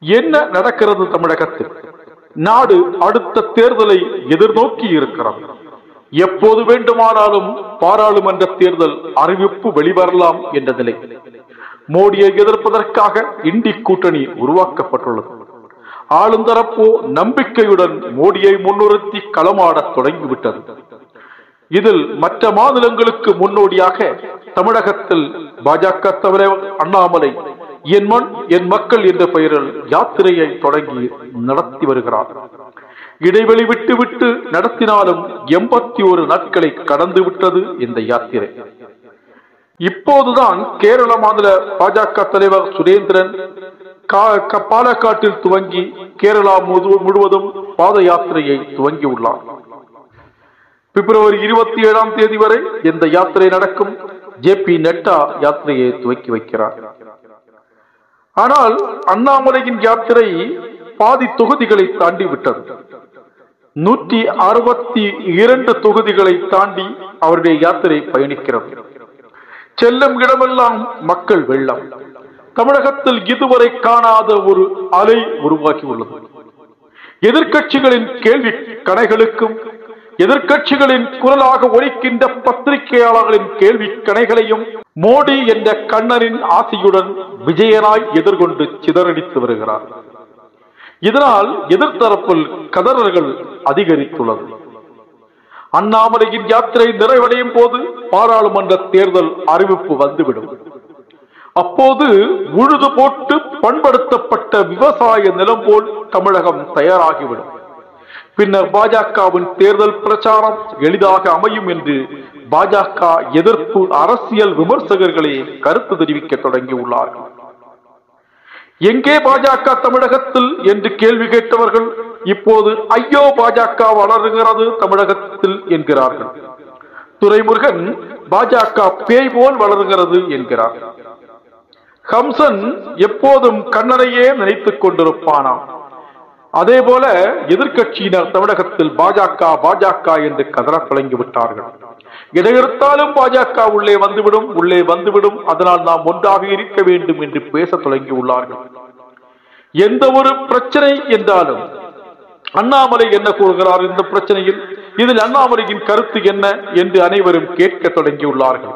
என்ன நடக்கிறது தமிழகத்தில் நாடு அடுத்த தேர்தலை எதிர்நோக்கி இருக்கிறது எப்போது வேண்டுமானாலும் பாராளுமன்ற தேர்தல் அறிவிப்பு வெளிவரலாம் என்ற நிலை மோடியை எதிர்ப்பதற்காக இண்டி கூட்டணி உருவாக்கப்பட்டுள்ளது ஆளுந்தரப்போ நம்பிக்கையுடன் மோடியை முன்னிறுத்தி களமாடத் தொடங்கிவிட்டது இதில் மற்ற மாநிலங்களுக்கு முன்னோடியாக தமிழகத்தில் பாஜக தலைவர் அண்ணாமலை என் மண் என் மக்கள் என்ற பெயரில் யாத்திரையை தொடங்கி நடத்தி வருகிறார் இடைவெளி விட்டு விட்டு நடத்தினாலும் எண்பத்தி ஒரு நாட்களை கடந்து விட்டது இந்த யாத்திரை இப்போதுதான் கேரள மாநில பாஜக தலைவர் சுரேந்திரன் கா- க- பாலக்காட்டில் துவங்கி கேரளா முழு- முழுவதும் பாத யாத்திரையை துவங்கியுள்ளார் பிப்ரவரி இருபத்தி ஏழாம் தேதி வரை இந்த யாத்திரை நடக்கும் ஜே பி நட்டா யாத்திரையை துவக்கி வைக்கிறார் ஆனால் அண்ணாமலையின் யாத்திரை பாதி தொகுதிகளை தாண்டி விட்டது நூற்றி அறுபத்தி இரண்டு தொகுதிகளை தாண்டி அவருடைய யாத்திரை பயணிக்கிறது செல்லும் இடமெல்லாம் மக்கள் வெள்ளம் தமிழகத்தில் இதுவரை காணாத ஒரு அலை உருவாகி உள்ளது எதிர்க்கட்சிகளின் கேள்வி கணைகளுக்கும் எதிர்க்கட்சிகளின் குரலாக ஒலிக்கின்ற பத்திரிகையாளர்களின் கேள்வி கணைகளையும் மோடி என்ற கண்ணனின் ஆசையுடன் விஜயனாய் எதிர்கொண்டு சிதறடித்து வருகிறார் இதனால் எதிர்த்தரப்பில் கதறல்கள் அதிகரித்துள்ளது அண்ணாமலையின் யாத்திரை நிறைவடையும் போது பாராளுமன்ற தேர்தல் அறிவிப்பு வந்துவிடும் அப்போது உழுது போட்டு பண்படுத்தப்பட்ட விவசாய நிலம் போல் தமிழகம் தயாராகிவிடும் பின்னர் பாஜகவின் தேர்தல் பிரச்சாரம் எளிதாக அமையும் என்று பாஜக எதிர்ப்பு அரசியல் விமர்சகர்களே கருத்து தெரிவிக்க தொடங்கியுள்ளார்கள் எங்கே பாஜக தமிழகத்தில் என்று கேள்வி கேட்டவர்கள் இப்போது ஐயோ பாஜக வளருகிறது தமிழகத்தில் என்கிறார்கள் துரைமுருகன் பாஜக பேய் போல் வளருகிறது என்கிறார் ஹம்சன் எப்போதும் கண்ணனையே நினைத்துக் கொண்டிருப்பானாம் அதே போல எதிர்க்கட்சியினர் தமிழகத்தில் பாஜக பாஜக என்று கதற தொடங்கி விட்டார்கள் இடையெடுத்தாலும் பாஜக உள்ளே வந்துவிடும் உள்ளே வந்துவிடும் அதனால் நாம் ஒன்றாக இருக்க வேண்டும் என்று பேச தொடங்கி உள்ளார்கள் எந்த ஒரு பிரச்சனை என்றாலும் அண்ணாமலை என்ன கூறுகிறார் இந்த பிரச்சனையில் இதில் அண்ணாமலையின் கருத்து என்ன என்று அனைவரும் கேட்க தொடங்கியுள்ளார்கள்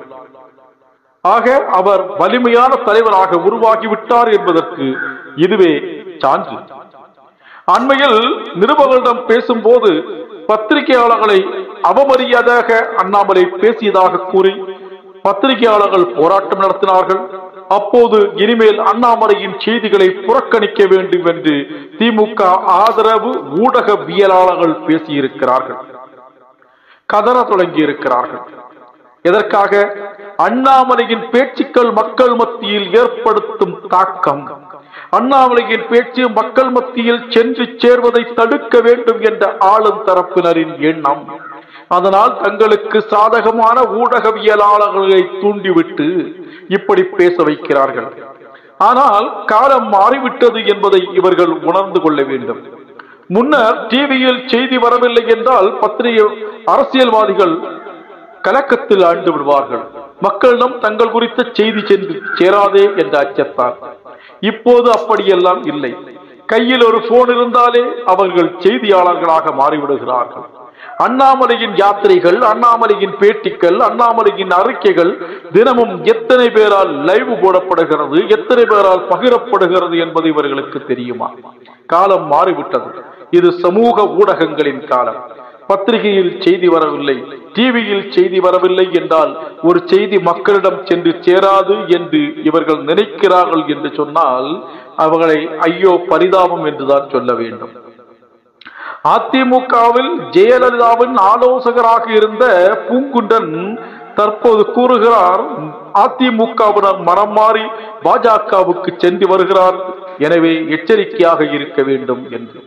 ஆக அவர் வலிமையான தலைவராக உருவாகிவிட்டார் என்பதற்கு இதுவே சான்று அண்மையில் நிருபர்களிடம் பேசும்போது பத்திரிகையாளர்களை அவமரியாதையாக அண்ணாமலை பேசியதாக கூறி பத்திரிகையாளர்கள் போராட்டம் நடத்தினார்கள் அப்போது இனிமேல் அண்ணாமலையின் செய்திகளை புறக்கணிக்க வேண்டும் என்று திமுக ஆதரவு ஊடகவியலாளர்கள் பேசியிருக்கிறார்கள் கதற தொடங்கி இருக்கிறார்கள் எதற்காக அண்ணாமலையின் பேச்சுக்கள் மக்கள் மத்தியில் ஏற்படுத்தும் தாக்கம் அண்ணாமலையின் பேச்சு மக்கள் மத்தியில் சென்று சேர்வதை தடுக்க வேண்டும் என்ற ஆளும் தரப்பினரின் எண்ணம் அதனால் தங்களுக்கு சாதகமான ஊடகவியலாளர்களை தூண்டிவிட்டு இப்படி பேச வைக்கிறார்கள் ஆனால் காலம் மாறிவிட்டது என்பதை இவர்கள் உணர்ந்து கொள்ள வேண்டும் முன்னர் டிவியில் செய்தி வரவில்லை என்றால் பத்திரிகை அரசியல்வாதிகள் கலக்கத்தில் ஆண்டு விடுவார்கள் மக்களிடம் தங்கள் குறித்த செய்தி சென்று சேராதே என்ற அச்சத்தால் இப்போது அப்படியெல்லாம் இல்லை கையில் ஒரு போன் இருந்தாலே அவர்கள் செய்தியாளர்களாக மாறிவிடுகிறார்கள் அண்ணாமலையின் யாத்திரைகள் அண்ணாமலையின் பேட்டிகள் அண்ணாமலையின் அறிக்கைகள் தினமும் எத்தனை பேரால் லைவ் போடப்படுகிறது எத்தனை பேரால் பகிரப்படுகிறது என்பது இவர்களுக்கு தெரியுமா காலம் மாறிவிட்டது இது சமூக ஊடகங்களின் காலம் பத்திரிகையில் செய்தி வரவில்லை டிவியில் செய்தி வரவில்லை என்றால் ஒரு செய்தி மக்களிடம் சென்று சேராது என்று இவர்கள் நினைக்கிறார்கள் என்று சொன்னால் அவர்களை ஐயோ பரிதாபம் என்றுதான் சொல்ல வேண்டும் அதிமுகவில் ஜெயலலிதாவின் ஆலோசகராக இருந்த பூங்குண்டன் தற்போது கூறுகிறார் அதிமுகவினர் மனம் மாறி பாஜகவுக்கு சென்று வருகிறார் எனவே எச்சரிக்கையாக இருக்க வேண்டும் என்று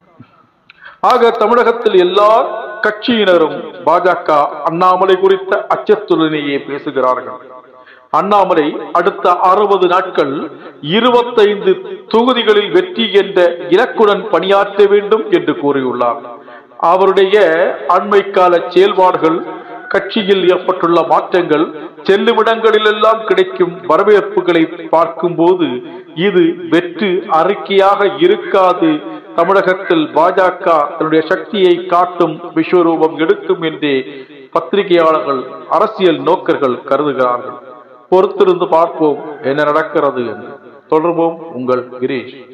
ஆக தமிழகத்தில் எல்லா கட்சியினரும் பாஜக அண்ணாமலை குறித்த அச்சத்துடனேயே பேசுகிறார்கள் அண்ணாமலை அடுத்த அறுபது நாட்கள் இருபத்தைந்து தொகுதிகளில் வெற்றி என்ற இலக்குடன் பணியாற்ற வேண்டும் என்று கூறியுள்ளார் அவருடைய அண்மை கால செயல்பாடுகள் கட்சியில் ஏற்பட்டுள்ள மாற்றங்கள் செல்லுமிடங்களிலெல்லாம் கிடைக்கும் வரவேற்புகளை பார்க்கும்போது இது வெற்று அறிக்கையாக இருக்காது தமிழகத்தில் பாஜக தன்னுடைய சக்தியை காட்டும் விஸ்வரூபம் எடுக்கும் என்றே பத்திரிகையாளர்கள் அரசியல் நோக்கர்கள் கருதுகிறார்கள் பொறுத்திருந்து பார்ப்போம் என்ன நடக்கிறது என்று தொடர்போம் உங்கள் கிரீஷ்